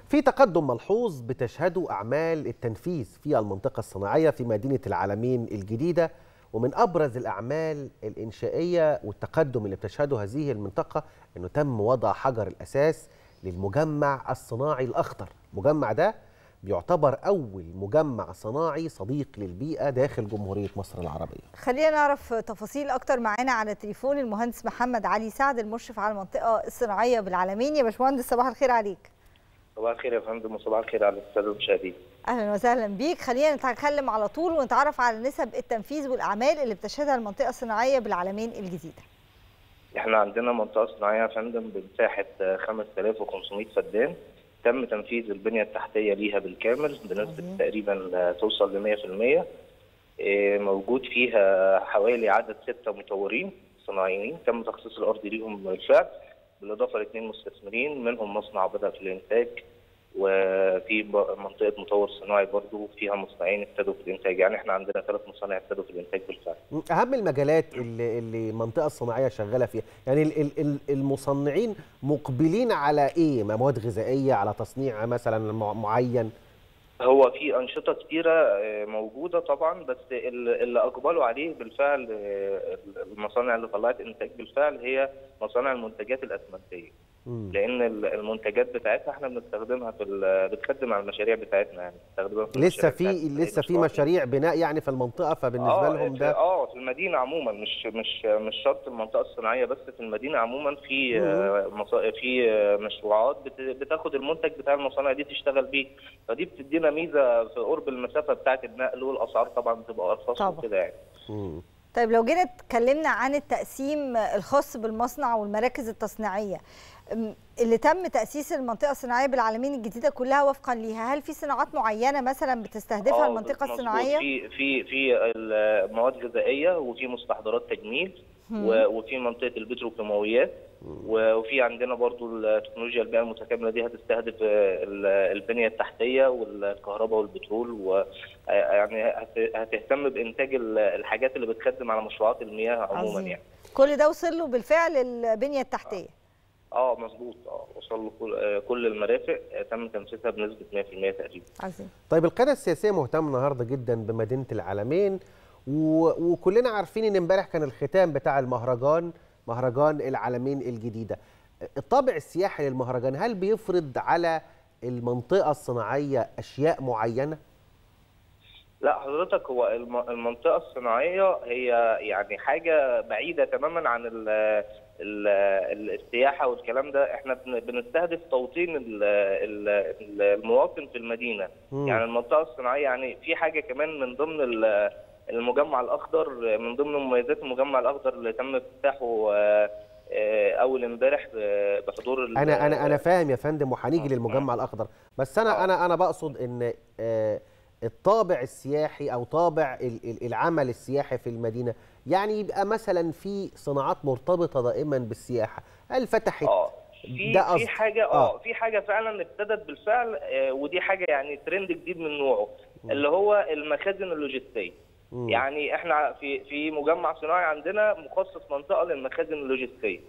في تقدم ملحوظ بتشهده أعمال التنفيذ في المنطقة الصناعية في مدينة العالمين الجديدة ومن أبرز الأعمال الإنشائية والتقدم اللي بتشهده هذه المنطقة أنه تم وضع حجر الأساس للمجمع الصناعي الأخضر المجمع ده بيعتبر أول مجمع صناعي صديق للبيئة داخل جمهورية مصر العربية خلينا نعرف تفاصيل اكتر معانا على التليفون المهندس محمد علي سعد المشرف على المنطقه الصناعيه بالعالمين يا باشمهندس صباح الخير عليك صباح الخير يا فندم وصباح الخير على الساده المشاهدين اهلا وسهلا بيك خلينا نتكلم على طول ونتعرف على نسب التنفيذ والاعمال اللي بتشهدها المنطقه الصناعيه بالعالمين الجديده احنا عندنا منطقه صناعيه يا فندم بمساحه 5500 فدان تم تنفيذ البنيه التحتيه ليها بالكامل بنسبه عظيم. تقريبا توصل ل 100% إيه، موجود فيها حوالي عدد ستة مطورين صناعيين تم تخصيص الارض ليهم بالفعل بالاضافه لاثنين مستثمرين منهم مصنع بدا في الانتاج وفي ب- منطقه مطور صناعي برضو فيها مصنعين ابتدوا في الانتاج يعني احنا عندنا ثلاث مصانع ابتدوا في الانتاج بالفعل أهم المجالات اللي, اللي المنطقة الصناعية شغالة فيها يعني ال- ال- ال- المصنعين مقبلين على إيه مواد غذائية على تصنيع مثلا مع- معين هو في أنشطة كتيرة آه، موجودة طبعا بس ال- اللي أقبلوا عليه بالفعل آه، المصانع اللي طلعت إنتاج بالفعل هي مصانع المنتجات الأسمنتية مم. لأن ال- المنتجات بتاعتها احنا بنستخدمها في ال- بتخدم على المشاريع بتاعتنا يعني بنستخدمها في لسه المشاريع في بتاعتنا. لسه في مشروع- مشاريع بناء يعني في المنطقة فبالنسبة اه لهم في- ده اه في المدينه عموما مش مش مش شرط المنطقه الصناعيه بس في المدينه عموما في آه، مصا- في آه، مشروعات بت- بتاخد المنتج بتاع المصانع دي تشتغل بيه فدي بتدينا ميزه في قرب المسافه بتاعه النقل والاسعار طبعا بتبقى ارخص طبعا. وكده يعني مم. طيب لو جينا اتكلمنا عن التقسيم الخاص بالمصنع والمراكز التصنيعيه أم، اللي تم تاسيس المنطقه الصناعيه بالعالمين الجديده كلها وفقا ليها هل في صناعات معينه مثلا بتستهدفها آه، المنطقه مظبوط. الصناعيه في في في المواد الغذائيه وفي مستحضرات تجميل و- وفي منطقه البتروكيماويات و- وفي عندنا برضو التكنولوجيا البيئه المتكامله دي هتستهدف آه، ال- البنيه التحتيه والكهرباء والبترول و يعني هت- هتهتم بانتاج ال- الحاجات اللي بتخدم على مشروعات المياه عموما عظيم. يعني كل ده وصل له بالفعل البنيه التحتيه اه مظبوط اه وصل له كل- آه، كل المرافق آه، تم تنفيذها بنسبه 100% تقريبا عظيم طيب القيادة السياسية مهتمة النهاردة جدا بمدينة العالمين و... وكلنا عارفين ان امبارح كان الختام بتاع المهرجان مهرجان العالمين الجديدة الطابع السياحي للمهرجان هل بيفرض على المنطقة الصناعية أشياء معينة؟ لا حضرتك هو الم- المنطقة الصناعية هي يعني حاجة بعيدة تماما عن ال ال ال السياحة والكلام ده احنا بن- بنستهدف توطين ال- ال- المواطن في المدينة مم. يعني المنطقة الصناعية يعني في حاجة كمان من ضمن ال- المجمع الأخضر من ضمن مميزات المجمع الأخضر اللي تم افتتاحه آه، آه، أول امبارح ب- بحضور ال- انا انا انا فاهم يا فندم وهنيجي آه. للمجمع الاخضر بس انا آه. انا انا بقصد ان آه، الطابع السياحي او طابع ال- ال- العمل السياحي في المدينه يعني يبقى مثلا في صناعات مرتبطه دائما بالسياحه هل فتحت اه في ده في قصدي. حاجه آه. اه في حاجه فعلا ابتدت بالفعل آه ودي حاجه يعني ترند جديد من نوعه اللي هو المخازن اللوجستيه مم. يعني احنا في في مجمع صناعي عندنا مخصص منطقه للمخازن اللوجستيه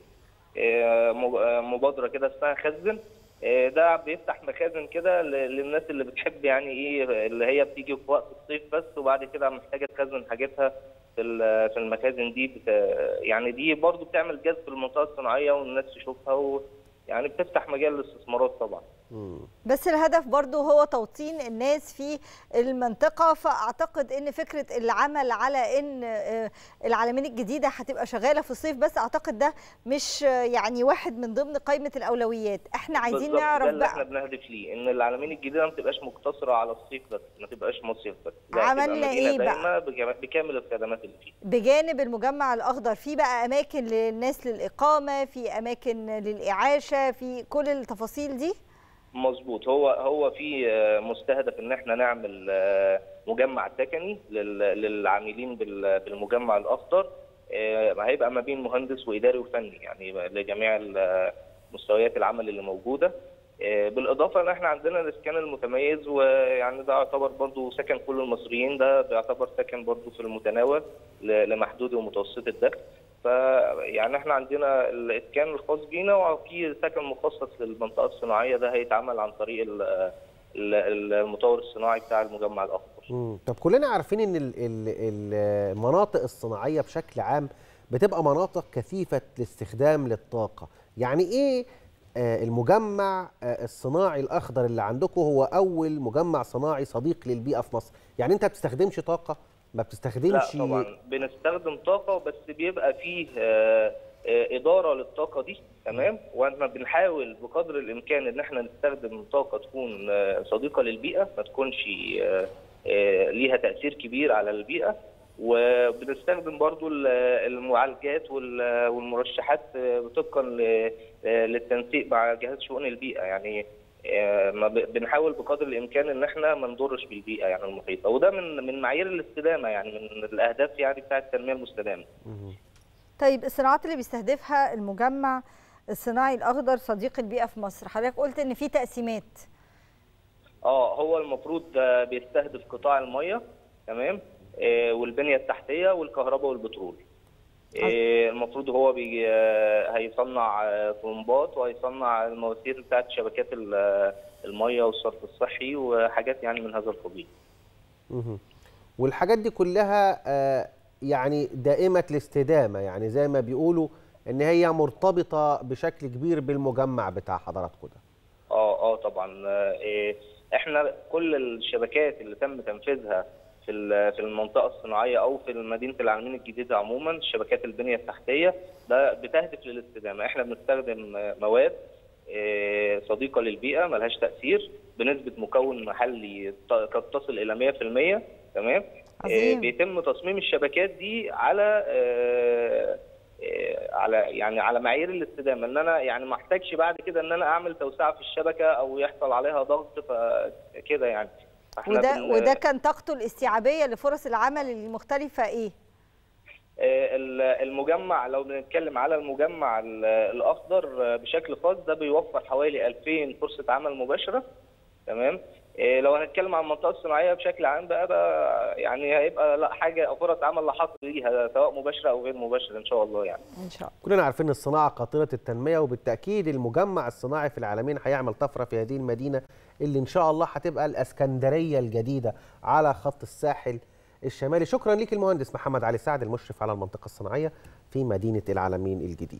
آه، م- آه، مبادره كده اسمها خزن آه، ده بيفتح مخازن كده ل- للناس اللي بتحب يعني ايه اللي هي بتيجي في وقت الصيف بس وبعد كده محتاجه تخزن حاجتها في ال- في المخازن دي بت... يعني دي برضو بتعمل جذب المنطقه الصناعيه والناس تشوفها و... يعني بتفتح مجال للاستثمارات طبعا مم. بس الهدف برضو هو توطين الناس في المنطقة فأعتقد أن فكرة العمل على أن آه، العالمين الجديدة هتبقى شغالة في الصيف بس أعتقد ده مش آه، يعني واحد من ضمن قائمة الأولويات احنا عايزين بالظبط، نعرف ده اللي احنا بقى بنهدف ليه ان العالمين الجديده ما تبقاش مقتصره على الصيف بس ما تبقاش مصيف بس لا، تبقى عملنا مدينة إيه بقى؟ دايمة بجم- بكامل الخدمات اللي فيها بجانب المجمع الأخضر في بقى أماكن للناس للإقامة في أماكن للإعاشة في كل التفاصيل دي مظبوط هو هو في آه، مستهدف ان احنا نعمل آه، مجمع سكني لل- للعاملين بال- بالمجمع الاخضر آه، هيبقى ما بين مهندس واداري وفني يعني لجميع ال- مستويات العمل اللي موجوده آه، بالاضافه ان احنا عندنا الاسكان المتميز ويعني ده يعتبر برضو سكن كل المصريين ده بيعتبر سكن برضو في المتناول ل- لمحدود ومتوسط الدخل فيعني احنا عندنا الاسكان الخاص بينا وفي سكن مخصص للمنطقه الصناعيه ده هيتعمل عن طريق ال- ال- المطور الصناعي بتاع المجمع الاخضر مم. طب كلنا عارفين ان ال- ال- ال- المناطق الصناعيه بشكل عام بتبقى مناطق كثيفه الاستخدام للطاقه يعني ايه آه، المجمع آه، الصناعي الاخضر اللي عندكم هو اول مجمع صناعي صديق للبيئه في مصر يعني انت ما بتستخدمش طاقه ما لا بتستخدمش طبعا بنستخدم طاقه بس بيبقى فيه آه، آه، اداره للطاقه دي تمام واحنا بنحاول بقدر الامكان ان احنا نستخدم طاقه تكون آه، صديقه للبيئه ما تكونش آه، آه، ليها تاثير كبير على البيئه وبنستخدم برضو ال- المعالجات وال- والمرشحات آه، طبقا ل- آه، للتنسيق مع جهاز شؤون البيئه يعني آه، ما ب- بنحاول بقدر الامكان ان احنا ما نضرش بالبيئه يعني المحيطه وده من من معايير الاستدامه يعني من الاهداف يعني بتاعه التنميه المستدامه. مم. طيب الصناعات اللي بيستهدفها المجمع الصناعي الاخضر صديق البيئه في مصر حضرتك قلت ان في تقسيمات اه هو المفروض ده بيستهدف قطاع الميه تمام آه، والبنيه التحتيه والكهرباء والبترول. آه، المفروض هو بي آه، هيصنع آه، طرمبات وهيصنع المواسير بتاعت شبكات ال- الميه والصرف الصحي وحاجات يعني من هذا القبيل. مهم. والحاجات دي كلها آه، يعني دائمة الاستدامة يعني زي ما بيقولوا ان هي مرتبطة بشكل كبير بالمجمع بتاع حضراتكم ده اه اه طبعا آه، إيه، احنا كل الشبكات اللي تم تنفيذها في ال- في المنطقه الصناعيه او في مدينه العالمين الجديده عموما شبكات البنيه التحتيه ده بتهدف للاستدامه احنا بنستخدم آه، مواد آه، صديقه للبيئه ملهاش تاثير بنسبه مكون محلي ت- قد تصل الى 100% تمام آه، عظيم. بيتم تصميم الشبكات دي على آه، آه، على يعني على معايير الاستدامه ان انا يعني ما احتاجش بعد كده ان انا اعمل توسعه في الشبكه او يحصل عليها ضغط فكده يعني فإحنا وده بن- وده كان طاقته الاستيعابيه لفرص العمل المختلفه ايه آه، ال- المجمع لو بنتكلم على المجمع ال- الاخضر آه، بشكل خاص ده بيوفر حوالي 2000 فرصه عمل مباشره تمام آه، لو هنتكلم عن المنطقه الصناعيه بشكل عام بقى ده يعني هيبقى لا حاجه فرص عمل لا حصر ليها سواء مباشره او غير مباشره ان شاء الله يعني ان شاء الله كلنا عارفين ان الصناعة قاطرة التنمية وبالتأكيد المجمع الصناعي في العالمين هيعمل طفرة في هذه المدينة اللي ان شاء الله هتبقى الاسكندرية الجديدة على خط الساحل الشمالي شكرا ليك المهندس محمد علي سعد المشرف على المنطقة الصناعية في مدينة العالمين الجديدة